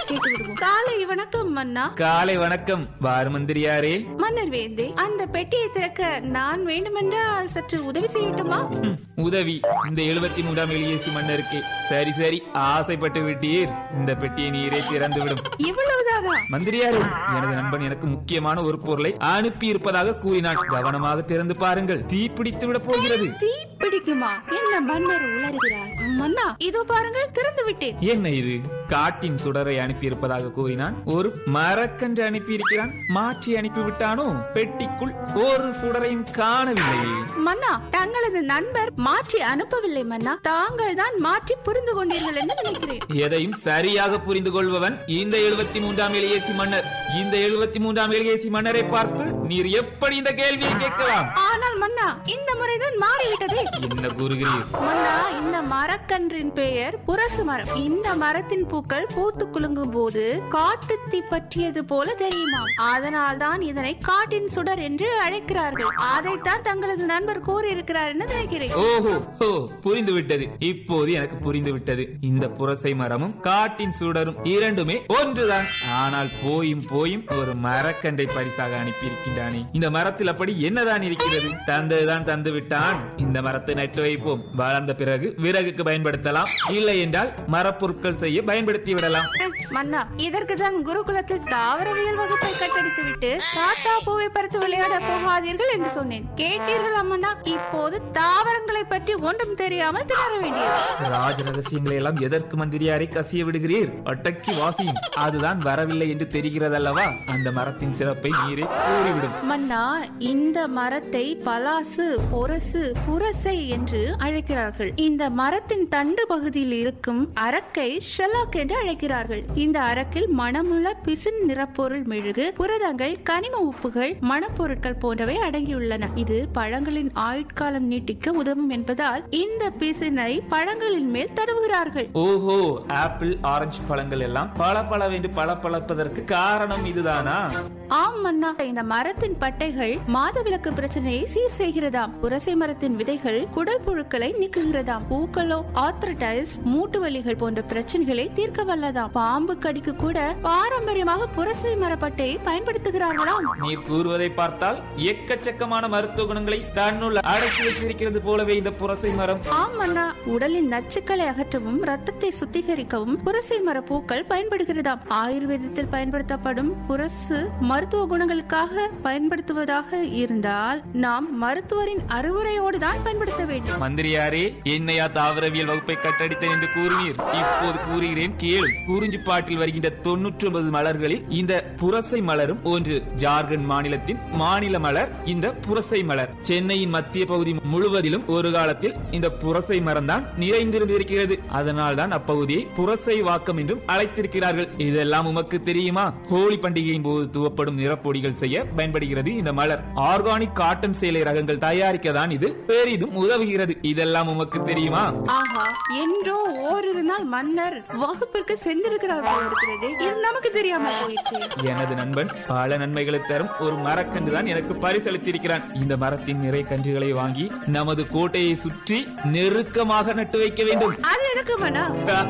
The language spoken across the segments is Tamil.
கேட்டு விடுவோம் காலை வணக்கம் மன்னா காலை வணக்கம் வாரு மந்திரியாரே மன்னர் வேந்தே அந்த பெட்டியை திறக்க நான் வேண்டுமென்றால் சற்று உதவி செய்யட்டுமா ம், உதவி இந்த எழுபத்தி மூன்றாம் எலியேசி மன்னருக்கு சரி சரி ஆசைப்பட்டு விட்டீர் இந்த பெட்டியை நீரே திறந்து விடும் இவ்வளவுதானா மந்திரியாரே எனது நண்பன் எனக்கு முக்கியமான ஒரு பொருளை அனுப்பி இருப்பதாக கூறினான் கவனமாக திறந்து பாருங்கள் தீ பிடித்து விட போகிறது தீ பிடிக்குமா என்ன மன்னர் உளறுகிறார் மன்னா இதோ பாருங்கள் திறந்து விட்டேன் என்ன இது காட்டின் சுடரை அனுப்பி இருப்பதாக கூறினான் ஒரு மரக்கன்று அனுப்பி இருக்கிறான் மாற்றி அனுப்பி விட்டானோ பெட்டிக்குள் ஒரு சுடரையும் காணவில்லையே மன்னா தங்களது நண்பர் மாற்றி அனுப்பவில்லை மன்னா தாங்கள் தான் மாற்றி புரிந்து கொண்டீர்கள் என்று நினைக்கிறேன் எதையும் சரியாக புரிந்து கொள்பவன் இந்த எழுபத்தி மூன்றாம் எலியேசி மன்னர் இந்த எழுபத்தி மூன்றாம் எலியேசி மன்னரை பார்த்து நீர் எப்படி இந்த கேள்வியை கேட்கலாம் ஆனால் மன்னா இந்த முறைதான் மாறிவிட்டதே என்ன கூறுகிறீர் மன்னா இந்த மரக்கன்றின் பெயர் புரசு மரம் இந்த மரத்தின் பூக்கள் பூத்து குலுங்கும் போது காட்டுத்தீ பற்றியது போல தெரியுமாம் அதனால் தான் இதனை காட்டின் சுடர் என்று அழைக்கிறார்கள் அதைத்தான் தங்களது நண்பர் கூறியிருக்கிறார் என்று நினைக்கிறேன் ஓஹோ ஹோ புரிந்து விட்டது இப்போது எனக்கு புரிந்து விட்டது இந்த புரசை மரமும் காட்டின் சுடரும் இரண்டுமே ஒன்றுதான் ஆனால் போயும் போயும் ஒரு மரக்கன்றை பரிசாக அனுப்பியிருக்கின்றானே இந்த மரத்தில் அப்படி என்னதான் இருக்கிறது தந்ததுதான் தந்து விட்டான் இந்த மரத்தை நட்டு வைப்போம் வளர்ந்த பிறகு விறகுக்கு பயன்படுத்தலாம் இல்லை என்றால் மரப்பொருட்கள் செய்ய பயன்படுத்தி விடலாம் அஹ், மன்னா இதற்கு தான் குருகுலத்தில் தாவரவியல் வகுப்பை கட்டடித்து விட்டு தாத்தா பூவை பறித்து விளையாட போகாதீர்கள் என்று சொன்னேன் கேட்டீர்கள் அம்மன்னா இப்போது தாவரங்களை பற்றி ஒன்றும் தெரியாமல் திணற வேண்டியது ராஜ ரகசியங்களை எல்லாம் எதற்கு மந்திரியாரை கசிய விடுகிறீர் அட்டக்கி வாசியும் அதுதான் வரவில்லை என்று தெரிகிறதல்லவா அந்த மரத்தின் சிறப்பை நீரே கூறிவிடும் மன்னா இந்த மரத்தை பலாசு பொரசு புரசை என்று அழைக்கிறார்கள் இந்த மரத்தின் தண்டு பகுதியில் இருக்கும் அரக்கை ஷெலாக் என்று அழைக்கிறார்கள் இந்த அரக்கில் மணமுள்ள பிசின் நிறப்பொருள் மெழுகு புரதங்கள் கனிம உப்புகள் மணப்பொருட்கள் போன்றவை அடங்கியுள்ளன இது பழங்களின் ஆயுட்காலம் நீட்டிக்க உதவும் என்பதால் இந்த பிசினை பழங்களின் மேல் தடவுகிறார்கள் ஓஹோ ஆப்பிள் ஆரஞ்சு பழங்கள் எல்லாம் பல பலவென்று பளபளப்பதற்கு காரணம் இதுதானா ஆம் மன்னா இந்த மரத்தின் பட்டைகள் மாதவிலக்கு பிரச்சனையை சீர் செய்கிறதாம் புரசை மரத்தின் விதைகள் குடல் புழுக்களை நீக்குகிறதாம் பூக்களோ ஆத்ரடைஸ் மூட்டு வலிகள் போன்ற பிரச்சனைகளை தீர்க்க வல்லதாம் பாம்பு கடிக்கு கூட பாரம்பரியமாக புரசை மரப்பட்டையை பயன்படுத்துகிறார்களாம் நீர் கூறுவதை பார்த்தால் எக்கச்சக்கமான மருத்துவ குணங்களை தன்னுள் அடக்கி வைத்திருக்கிறது போலவே இந்த புரசை மரம் ஆம் மன்னா உடலின் நச்சுக்களை அகற்றவும் ரத்தத்தை சுத்திகரிக்கவும் புரசை மர பூக்கள் பயன்படுகிறதாம் ஆயுர்வேதத்தில் பயன்படுத்தப்படும் புரசு மருத்துவ குணங்களுக்காக பயன்படுத்துவதாக இருந்தால் நாம் மருத்துவரின் அறிவுரையோடு தான் பயன்படுத்த வேண்டும் மந்திரியாரே என்னையா தாவரவியல் வகுப்பை கட்டடித்தேன் என்று கூறுவீர் இப்போது கூறுகிறேன் கேள் குறிஞ்சிப்பாட்டில் வருகின்ற தொன்னூற்றி ஒன்பது மலர்களில் இந்த புரசை மலரும் ஒன்று ஜார்க்கண்ட் மாநிலத்தின் மாநில மலர் இந்த புரசை மலர் சென்னையின் மத்திய பகுதி முழுவதிலும் ஒரு காலத்தில் இந்த புரசை மரம் தான் நிறைந்திருந்திருக்கிறது அதனால் தான் அப்பகுதியை புரசை வாக்கம் என்றும் அழைத்திருக்கிறார்கள் இதெல்லாம் உமக்கு தெரியுமா ஹோலி பண்டிகையின் போது துவப்படும் நிறப்பொடிகள் செய்ய பயன்படுகிறது இந்த மலர் ஆர்கானிக் காட்டன் சேலை ரகங்கள் தயாரிக்க தான் இது பெரிதும் உதவுகிறது இதெல்லாம் உமக்கு தெரியுமா ஆஹா என்றோ ஓரிரு நாள் மன்னர் வகுப்பிற்கு சென்றிருக்கிறார் போல இருக்கிறது இது நமக்கு தெரியாம போயிற்று எனது நண்பன் பல நன்மைகளை தரும் ஒரு மரக்கன்று தான் எனக்கு பரிசளித்திருக்கிறான் இந்த மரத்தின் நிறை கன்றுகளை வாங்கி நமது கோட்டையை சுற்றி நெருக்கமாக நட்டு வைக்க வேண்டும் அது எனக்கு மனா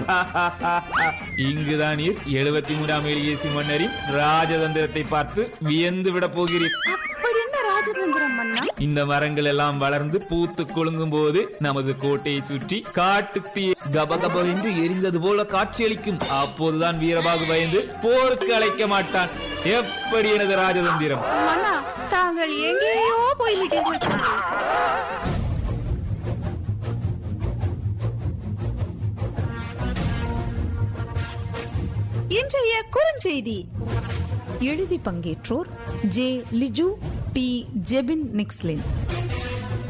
இங்குதான் நீர் எழுபத்தி மூன்றாம் எலியேசி மன்னரின் ராஜதந்திரத்தை பார்த்து வியந்து விட போகிறீர் அப்படி என்ன ராஜதந்திரம் மன்னா இந்த மரங்கள் எல்லாம் வளர்ந்து பூத்து குலுங்கும் போது நமது கோட்டையை சுற்றி காட்டு தீ கபகபவென்று எரிந்தது போல காட்சியளிக்கும் அப்போதுதான் வீரபாகு பயந்து போருக்கு அழைக்க மாட்டான் எப்படி எனது ராஜதந்திரம் மன்னா தாங்கள் எங்கேயோ போய்விட்டீர்கள் இன்றைய குறுஞ்செய்தி எழுதி பங்கேற்றோர் ஜே லிஜு டி ஜெபின் நிக்ஸ்லின்